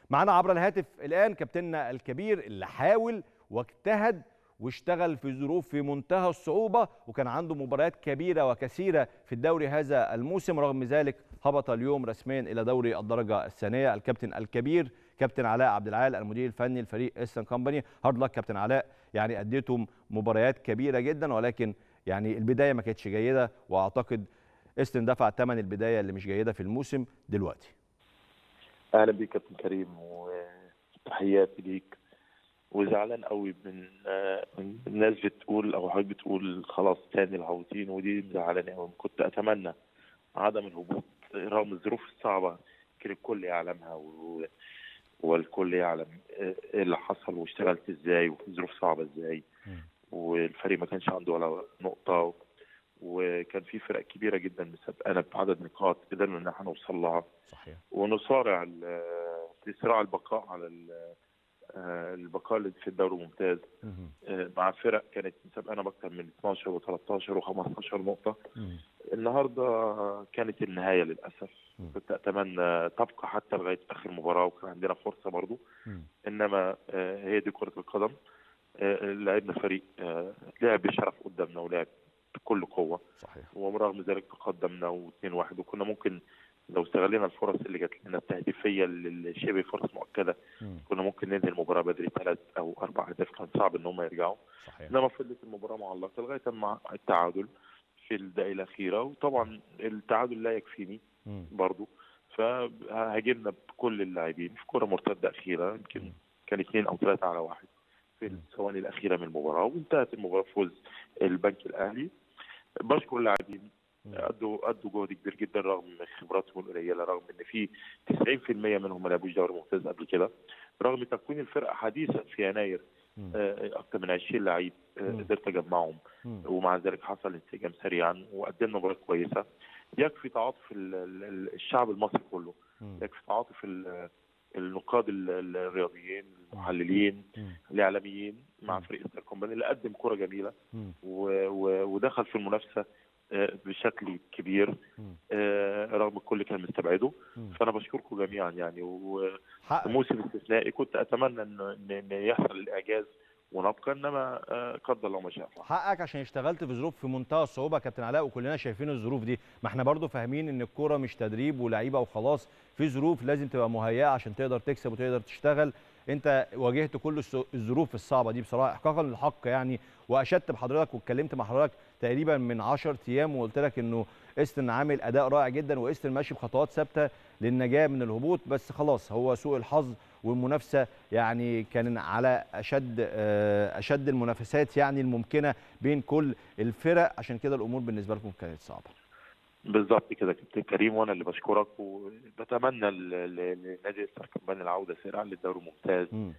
معنا عبر الهاتف الان كابتننا الكبير اللي حاول واجتهد واشتغل في ظروف في منتهى الصعوبة وكان عنده مباريات كبيرة وكثيرة في الدوري هذا الموسم رغم ذلك هبط اليوم رسميا إلى دوري الدرجة الثانية الكابتن الكبير كابتن علاء عبد العال المدير الفني لفريق ايسترن كومباني هارد لك كابتن علاء يعني اديتم مباريات كبيرة جدا ولكن يعني البداية ما كانتش جيدة واعتقد ايسترن دفع ثمن البداية اللي مش جيدة في الموسم دلوقتي اهلا بيك كابتن كريم وتحياتي ليك وزعلان قوي من من الناس بتقول او حضرتك بتقول خلاص تاني الهابطين ودي مزعلاني قوي كنت اتمنى عدم الهبوط رغم الظروف الصعبه كان الكل يعلمها و... والكل يعلم ايه اللي حصل واشتغلت ازاي وفي ظروف صعبه ازاي والفريق ما كانش عنده ولا نقطه وكان في فرق كبيره جدا مسابقانا بعدد نقاط قدرنا ان احنا نوصل لها صحيح ونصارع في صراع البقاء على البقاء في الدوري الممتاز مع فرق كانت مسابقانا باكثر من 12 و13 و15 نقطه النهارده كانت النهايه للاسف كنت اتمنى تبقى حتى لغايه اخر مباراه وكان عندنا فرصه برضو انما هي دي كره القدم لعبنا فريق لعب بشرف قدامنا ولعب بكل قوه صحيح ورغم ذلك تقدمنا و2-1 وكنا ممكن لو استغلينا الفرص اللي جات لنا التهديفيه اللي شبه فرص مؤكده مم. كنا ممكن ننهي المباراه بدري ثلاث او اربع اهداف كان صعب ان هم يرجعوا صحيح انما فضلت المباراه معلقه لغايه اما التعادل في الدقيقه الاخيره وطبعا التعادل لا يكفيني مم. برضو فهاجمنا بكل اللاعبين في كره مرتده اخيره يمكن مم. كان اثنين او ثلاثه على واحد في الثواني الاخيره من المباراه وانتهت المباراه بفوز البنك الاهلي بشكر اللاعبين ادوا ادوا جهد كبير جدا رغم خبراتهم القليله رغم ان في 90% منهم ما لعبوش دوري ممتاز قبل كده رغم تكوين الفرقه حديثا في يناير مم. آه، اكثر من 20 لعيب آه، مم. قدرت اجمعهم مم. ومع ذلك حصل انسجام سريعا وقدمنا مباراه كويسه يكفي تعاطف ال- ال- الشعب المصري كله مم. يكفي تعاطف ال- النقاد ال- ال- الرياضيين المحللين مم. الاعلاميين مع مم. فريق ستار كومباني اللي قدم كره جميله مم. و- و- ودخل في المنافسه آه، بشكل كبير مم. آه، رغم الكل كان مستبعده مم. فانا بشكركم جميعا يعني حقك وموسم استثنائي كنت اتمنى ان ان إن يحصل الاعجاز ونبقى انما آه، قدر الله ما شاء فعل حقك عشان اشتغلت في ظروف في منتهى الصعوبه يا كابتن علاء وكلنا شايفين الظروف دي ما احنا برضو فاهمين ان الكوره مش تدريب ولعيبه وخلاص في ظروف لازم تبقى مهيئه عشان تقدر تكسب وتقدر تشتغل انت واجهت كل الس- الظروف الصعبه دي بصراحه احقاقا للحق يعني واشدت بحضرتك واتكلمت مع حضرتك تقريبا من 10 ايام وقلت لك انه استن عامل اداء رائع جدا واستن ماشي بخطوات ثابته للنجاه من الهبوط بس خلاص هو سوء الحظ والمنافسه يعني كان على اشد آه، اشد المنافسات يعني الممكنه بين كل الفرق عشان كده الامور بالنسبه لكم كانت صعبه بالظبط كده كابتن كريم وانا اللي بشكرك وبتمنى ل- ل- لنادي ستار كومباني العوده سريعا للدوري الممتاز مم.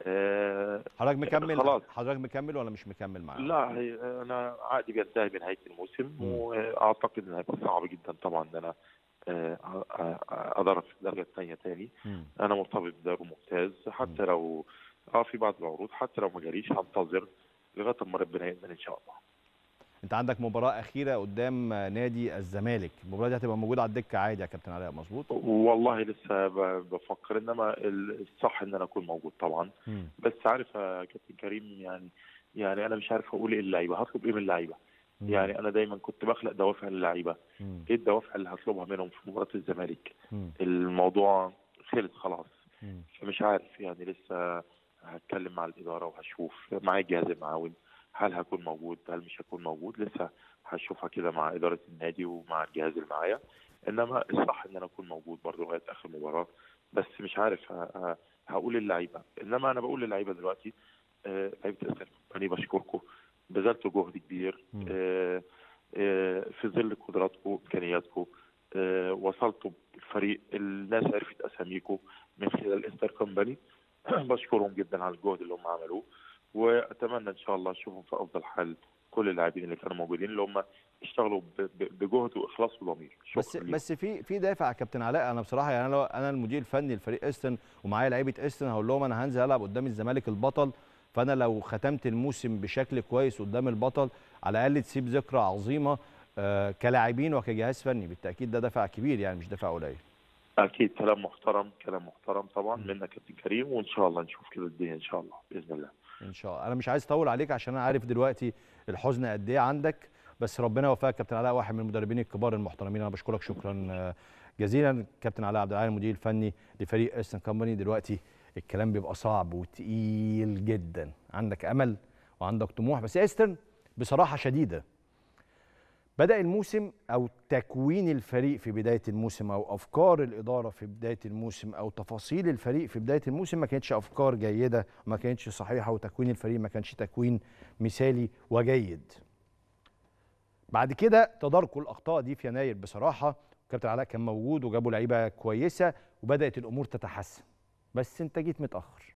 آه، حضرتك مكمل خلاص. حضرتك مكمل ولا مش مكمل معانا لا هي- انا عقدي بينتهي بنهايه الموسم مم. واعتقد ان هيبقى صعب جدا طبعا ان انا آه، أ- أ- ادرب في الدرجه الثانيه تاني مم. انا مرتبط بدوري ممتاز حتى لو اه في بعض العروض حتى لو ما جاليش هنتظر لغايه اما ربنا يأذن ان شاء الله انت عندك مباراه اخيره قدام نادي الزمالك المباراه دي هتبقى موجوده على الدكه عادي يا كابتن علاء مظبوط والله لسه ب- بفكر انما الصح ان انا اكون موجود طبعا مم. بس عارف يا كابتن كريم يعني يعني انا مش عارف اقول ايه اللعيبه هطلب ايه من اللعيبه مم. يعني انا دايما كنت بخلق دوافع للعيبه مم. ايه الدوافع اللي هطلبها منهم في مباراه الزمالك مم. الموضوع خلص خلاص مم. فمش عارف يعني لسه هتكلم مع الاداره وهشوف معايا الجهاز المعاون هل هكون موجود هل مش هكون موجود لسه هشوفها كده مع اداره النادي ومع الجهاز اللي معايا انما الصح ان انا اكون موجود برضه لغايه اخر مباراه بس مش عارف ه- ه- هقول للعيبه انما انا بقول للعيبه دلوقتي آه، لعيبه الاسر كومباني بشكركم بذلتوا جهد كبير مم. آه، آه، في ظل قدراتكم وامكانياتكم آه، وصلتوا الفريق الناس عرفت اساميكم من خلال استر كومباني بشكرهم جدا على الجهد اللي هم عملوه واتمنى ان شاء الله اشوفهم في افضل حال كل اللاعبين اللي كانوا موجودين اللي هم اشتغلوا ب- ب- بجهد واخلاص وضمير شكرا بس ليهم. بس في في دافع يا كابتن علاء انا بصراحه يعني انا لو انا المدير الفني لفريق استن ومعايا لعيبه استن هقول لهم انا هنزل العب قدام الزمالك البطل فانا لو ختمت الموسم بشكل كويس قدام البطل على الاقل تسيب ذكرى عظيمه آه، كلاعبين وكجهاز فني بالتاكيد ده دافع كبير يعني مش دافع قليل اكيد كلام محترم كلام محترم طبعا منك كابتن كريم وان شاء الله نشوف كده الدنيا ان شاء الله باذن الله ان شاء الله انا مش عايز اطول عليك عشان انا عارف دلوقتي الحزن قد ايه عندك بس ربنا يوفقك كابتن علاء واحد من المدربين الكبار المحترمين انا بشكرك شكرا آه، جزيلا كابتن علاء عبد العال المدير الفني لفريق ايسترن كومباني دلوقتي الكلام بيبقى صعب وتقيل جدا عندك امل وعندك طموح بس ايسترن بصراحه شديده بدأ الموسم أو تكوين الفريق في بداية الموسم أو أفكار الإدارة في بداية الموسم أو تفاصيل الفريق في بداية الموسم ما كانتش أفكار جيدة وما كانتش صحيحة وتكوين الفريق ما كانش تكوين مثالي وجيد بعد كده تداركوا الأخطاء دي في يناير بصراحة كابتن علاء كان موجود وجابوا لعيبة كويسة وبدأت الأمور تتحسن بس أنت جيت متأخر